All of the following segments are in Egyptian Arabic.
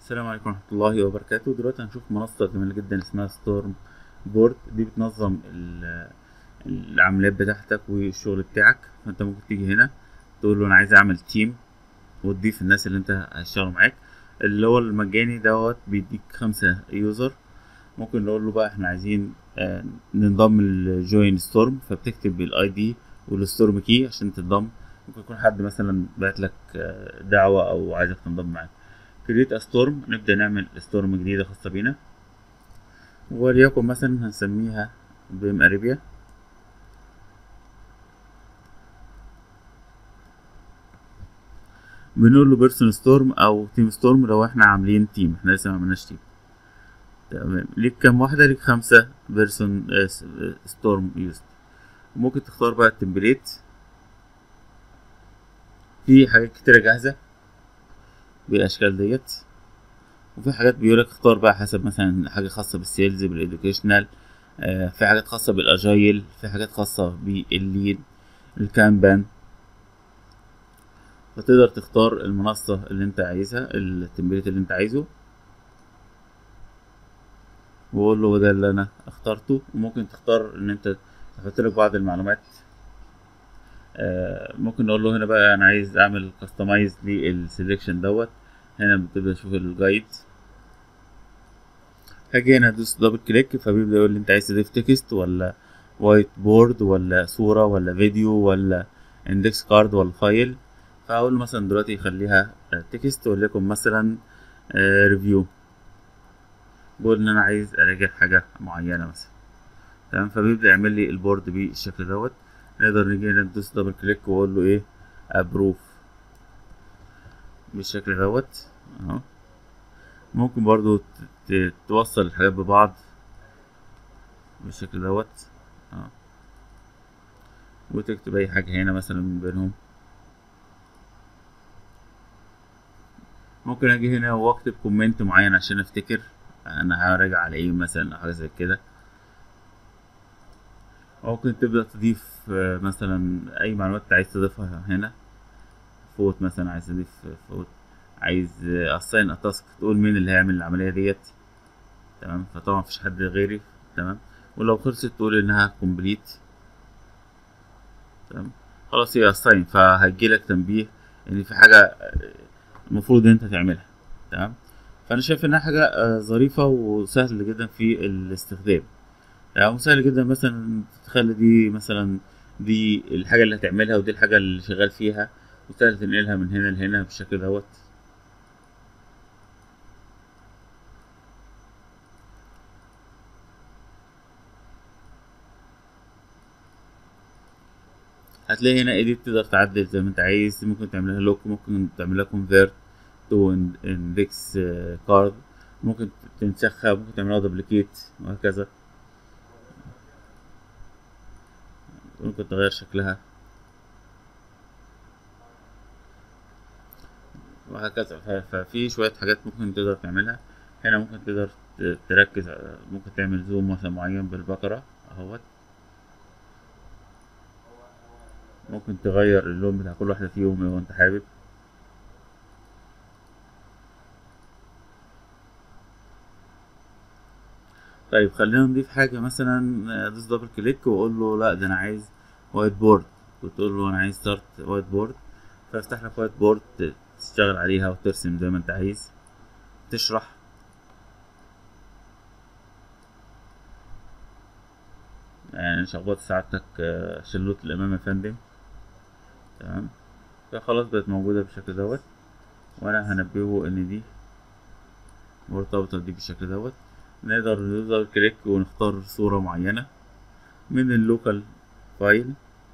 السلام عليكم ورحمة الله وبركاته دلوقتي هنشوف منصة جميلة جدا اسمها ستورم بورد دي بتنظم ال- العمليات بتاعتك والشغل بتاعك فانت ممكن تيجي هنا تقول له انا عايز اعمل تيم وتضيف الناس اللي انت هيشتغلوا معاك اللي هو المجاني دوت بيديك خمسة يوزر ممكن نقول له بقى احنا عايزين آه، ننضم لجوين ستورم فبتكتب الاي دي والستورم كي عشان تنضم ممكن يكون حد مثلا بعت لك آه، دعوة او عايزك تنضم معاه كريت ستورم نبدأ نعمل ستورم جديدة خاصة بينا وليكن مثلا هنسميها بيم اريبيا بنقول له بيرسون ستورم او تيم ستورم لو احنا عاملين تيم احنا لسه ما عملناش تيم تمام ليك كام واحدة ليك خمسة بيرسون ستورم يوزد ممكن تختار بقى التمبليت في حاجات كتيرة جاهزة بالاشكال ديت وفي حاجات بيقولك اختار بقى حسب مثلا حاجة خاصة بالسيلز بالإدوكيشنال آه في حاجات خاصة بالأجايل في حاجات خاصة بالليد الكامبان فتقدر تختار المنصة اللي انت عايزها التمبليت اللي انت عايزه وقول له ده اللي انا اخترته وممكن تختار ان انت تحط لك بعض المعلومات آه ممكن نقول له هنا بقى انا عايز اعمل كاستمايز للسليكشن دوت هنا بتبدأ تشوف الجايد هاجي هنا ادوس دبل كليك فبيبدأ يقول لي انت عايز تضيف تكست ولا وايت بورد ولا صورة ولا فيديو ولا اندكس كارد ولا فايل فهقول له مثلا دلوقتي يخليها تكست وليكن مثلا ريفيو بقول ان انا عايز اراجع حاجة معينة مثلا تمام فبيبدأ يعمل لي البورد بالشكل دوت نقدر نيجي هنا ندوس دبل كليك واقول له ايه ابروف بالشكل دوت اهو ممكن برضو ت- ت- توصل الحاجات ببعض بالشكل دوت اهو وتكتب اي حاجة هنا مثلا من بينهم ممكن اجي هنا واكتب كومنت معين عشان افتكر انا هراجع على ايه مثلا او حاجة زي كده ممكن تبدأ تضيف آه، مثلا اي معلومات انت عايز تضيفها هنا فوت مثلا عايز تضيف فوت عايز اساين تاسك تقول مين اللي هيعمل العملية ديت تمام فطبعا مفيش حد غيري تمام ولو خلصت تقول انها كومبليت تمام خلاص هي اساين فهيجيلك تنبيه ان في حاجة آه، المفروض ان انت تعملها تمام فانا شايف انها حاجة آه، ظريفة وسهل جدا في الاستخدام يعني وسهل جدا مثلا تخلي دي مثلا دي الحاجة اللي هتعملها ودي الحاجة اللي شغال فيها وسهل تنقلها من هنا لهنا بالشكل دوت هتلاقي هنا ايديت تقدر تعدل زي ما انت عايز ممكن تعملها لوك ممكن تعملها كونفيرت تو اندكس كارد ممكن تنسخها ممكن تعملها دوبليكيت وهكذا ممكن تغير شكلها وهكذا ف- ففي شوية حاجات ممكن تقدر تعملها هنا ممكن تقدر ت- تركز على- ممكن تعمل زوم مثلا معين بالبقرة اهوت ممكن تغير اللون بتاع كل واحدة فيهم لو انت حابب طيب خلينا نضيف حاجة مثلا ادوس دبل كليك واقول له لا ده انا عايز وايت بورد وتقول له انا عايز ستارت وايت بورد فافتح لك وايت بورد ت- تشتغل عليها وترسم زي ما انت عايز تشرح يعني شخبطت سعادتك آه، شلوت الامام يا فندم تمام فخلاص بقت موجودة بالشكل دوت وانا هنبهه ان دي مرتبطة دي بالشكل دوت نقدر ندوس كليك ونختار صورة معينة من اللوكال فايل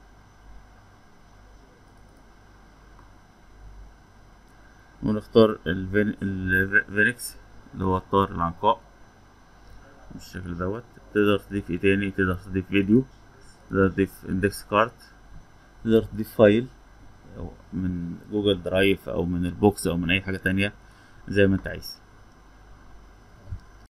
ونختار الفين- الفينكس اللي هو الطار العنقاء بالشكل دوت تقدر تضيف ايه تاني تقدر تضيف فيديو تقدر تضيف اندكس كارت تقدر تضيف فايل أو من جوجل درايف او من البوكس او من اي حاجة تانية زي ما انت عايز